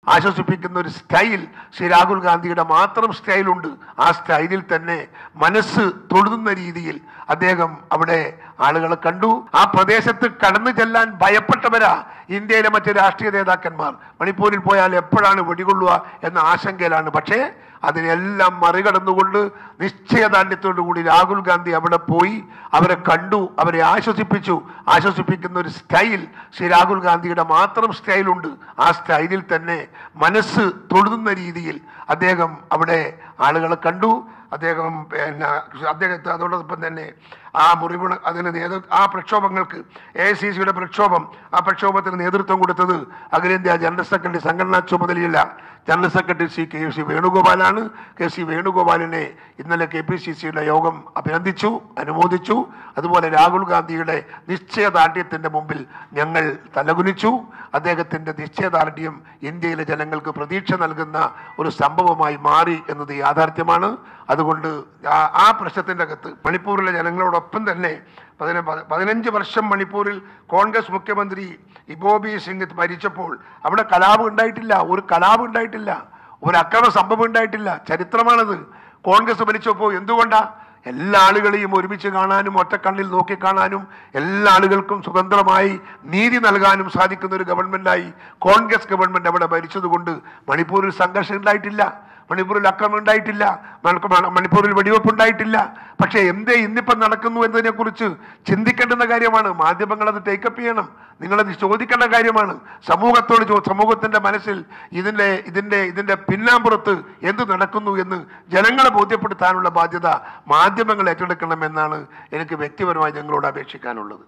ആശ്വസിപ്പിക്കുന്ന ഒരു സ്റ്റൈൽ ശ്രീ രാഹുൽ ഗാന്ധിയുടെ മാത്രം സ്റ്റൈലുണ്ട് ആ സ്റ്റൈലിൽ തന്നെ മനസ്സ് തൊഴുതുന്ന രീതിയിൽ അദ്ദേഹം അവിടെ ആളുകളെ കണ്ടു ആ പ്രദേശത്ത് കടന്നു ചെല്ലാൻ ഭയപ്പെട്ടവരാ ഇന്ത്യയിലെ മറ്റ് രാഷ്ട്രീയ നേതാക്കന്മാർ മണിപ്പൂരിൽ പോയാൽ എപ്പോഴാണ് വെടികൊള്ളുക എന്ന ആശങ്കയിലാണ് പക്ഷേ അതിനെല്ലാം മറികടന്നുകൊണ്ട് നിശ്ചയദാർഢ്യത്തോടു കൂടി രാഹുൽ ഗാന്ധി അവിടെ പോയി അവരെ കണ്ടു അവരെ ആശ്വസിപ്പിച്ചു ആശ്വസിപ്പിക്കുന്ന ഒരു സ്റ്റൈൽ ശ്രീ രാഹുൽ ഗാന്ധിയുടെ മാത്രം സ്റ്റൈലുണ്ട് ആ സ്റ്റൈലിൽ തന്നെ മനസ്സ് തൊഴുതുന്ന രീതിയിൽ അദ്ദേഹം അവിടെ ആളുകളെ കണ്ടു അദ്ദേഹം പിന്നെ അദ്ദേഹത്തെ അതോടൊപ്പം തന്നെ ആ മുറിവുണ അതിന് നേതൃ ആ പ്രക്ഷോഭങ്ങൾക്ക് എ ഐ സി സിയുടെ പ്രക്ഷോഭം ആ പ്രക്ഷോഭത്തിന് നേതൃത്വം കൊടുത്തത് അഖിലേന്ത്യാ ജനറൽ സെക്രട്ടറി സംഘടനാ ചുമതലയുള്ള general secretary C K C വേണുഗോപാലാണ് കെ സി വേണുഗോപാലിനെ ഇന്നലെ കെ പി സി സിയുടെ യോഗം അഭിനന്ദിച്ചു അനുമോദിച്ചു അതുപോലെ രാഹുൽ ഗാന്ധിയുടെ നിശ്ചയദാർഢ്യത്തിന്റെ മുമ്പിൽ ഞങ്ങൾ തലകുനിച്ചു അദ്ദേഹത്തിന്റെ നിശ്ചയദാർഢ്യം ഇന്ത്യയിലെ ജനങ്ങൾക്ക് പ്രതീക്ഷ നൽകുന്ന ഒരു സംഭവമായി മാറി എന്നത് യാഥാർത്ഥ്യമാണ് അതുകൊണ്ട് ആ- ആ പ്രശ്നത്തിന്റെ അകത്ത് മണിപ്പൂരിലെ ജനങ്ങളോടൊപ്പം തന്നെ പതിന പ- പതിനഞ്ച് വർഷം മണിപ്പൂരിൽ കോൺഗ്രസ് മുഖ്യമന്ത്രി ഇബോബി സിംഗ് ഭരിച്ചപ്പോൾ അവിടെ കലാപം ഉണ്ടായിട്ടില്ല ഒരു കലാപം ഉണ്ടായിട്ടില്ല ഒരു അക്രമ സംഭവം ഉണ്ടായിട്ടില്ല ചരിത്രമാണത് കോൺഗ്രസ് ഭരിച്ചപ്പോൾ എന്തുകൊണ്ടാ എല്ലാ ആളുകളെയും ഒരുമിച്ച് കാണാനും ഒറ്റക്കണ്ണിൽ നോക്കിക്കാണാനും എല്ലാ ആളുകൾക്കും സ്വതന്ത്രമായി നീതി നൽകാനും സാധിക്കുന്ന ഒരു ഗവൺമെന്റായി കോൺഗ്രസ് ഗവൺമെന്റ് അവിടെ ഭരിച്ചതുകൊണ്ട് മണിപ്പൂരിൽ സംഘർഷം ഉണ്ടായിട്ടില്ല മണിപ്പൂരിൽ അക്രമം ഉണ്ടായിട്ടില്ല മണ- മണ- മണിപ്പൂരിൽ വെടിവെപ്പ് ഉണ്ടായിട്ടില്ല പക്ഷേ എന്തേ ഇന്നിപ്പം നടക്കുന്നു എന്നതിനെ കുറിച്ച് ചിന്തിക്കേണ്ടുന്ന കാര്യമാണ് മാധ്യമങ്ങൾ അത് ടേക്കപ്പ് ചെയ്യണം നിങ്ങളത് ചോദിക്കേണ്ട കാര്യമാണ് സമൂഹത്തോട് ചോ- സമൂഹത്തിന്റെ മനസ്സിൽ ഇതിന്റെ ഇതിന്റെ ഇതിന്റെ പിന്നാമ്പുറത്ത് എന്ത് നടക്കുന്നു എന്ന് ജനങ്ങളെ ബോധ്യപ്പെടുത്താനുള്ള ബാധ്യത മാധ്യമങ്ങൾ ഏറ്റെടുക്കണമെന്നാണ് എനിക്ക് വ്യക്തിപരമായി ഞങ്ങളോട് അപേക്ഷിക്കാനുള്ളത്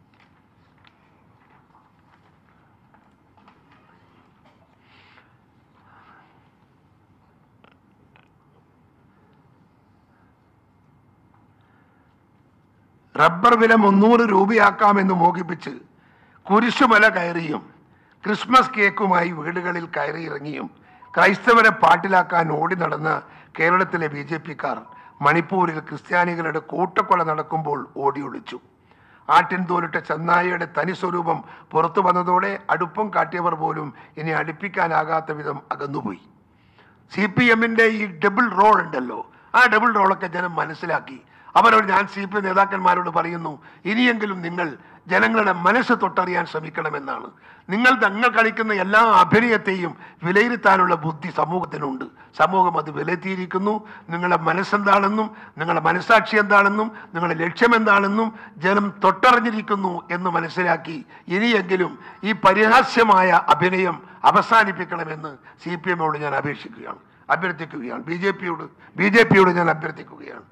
റബ്ബർ വില മുന്നൂറ് രൂപയാക്കാമെന്ന് മോഹിപ്പിച്ച് കുരിശുമല കയറിയും ക്രിസ്മസ് കേക്കുമായി വീടുകളിൽ കയറിയിറങ്ങിയും ക്രൈസ്തവരെ പാട്ടിലാക്കാൻ ഓടി നടന്ന കേരളത്തിലെ ബി ജെ പിക്കാർ മണിപ്പൂരിൽ ക്രിസ്ത്യാനികളുടെ കൂട്ടക്കൊല നടക്കുമ്പോൾ ഓടിയൊളിച്ചു ആട്ടിൻ തോലിട്ട ചെന്നായിയുടെ തനി സ്വരൂപം പുറത്തു വന്നതോടെ അടുപ്പം കാട്ടിയവർ പോലും ഇനി അടുപ്പിക്കാനാകാത്ത വിധം അകന്നുപോയി സി പി എമ്മിന്റെ ഈ ഡബിൾ റോൾ ഉണ്ടല്ലോ ആ ഡബിൾ റോളൊക്കെ ജനം മനസ്സിലാക്കി അവരോട് ഞാൻ സി പി നേതാക്കന്മാരോട് പറയുന്നു ഇനിയെങ്കിലും നിങ്ങൾ ജനങ്ങളുടെ മനസ്സ് തൊട്ടറിയാൻ ശ്രമിക്കണമെന്നാണ് നിങ്ങൾ തങ്ങൾ കളിക്കുന്ന എല്ലാ അഭിനയത്തെയും വിലയിരുത്താനുള്ള ബുദ്ധി സമൂഹത്തിനുണ്ട് സമൂഹം അത് വിലയിരുത്തിയിരിക്കുന്നു നിങ്ങളുടെ മനസ്സെന്താണെന്നും നിങ്ങളുടെ മനസ്സാക്ഷി എന്താണെന്നും നിങ്ങളുടെ ലക്ഷ്യം എന്താണെന്നും ജനം തൊട്ടറിഞ്ഞിരിക്കുന്നു എന്ന് മനസ്സിലാക്കി ഇനിയെങ്കിലും ഈ പരിഹാസ്യമായ അഭിനയം അവസാനിപ്പിക്കണമെന്ന് സി പി എമ്മോട് ഞാൻ അപേക്ഷിക്കുകയാണ് അഭ്യർത്ഥിക്കുകയാണ് ബി ജെ പിയോട് ബി ജെ പിയോട് ഞാൻ അഭ്യർത്ഥിക്കുകയാണ്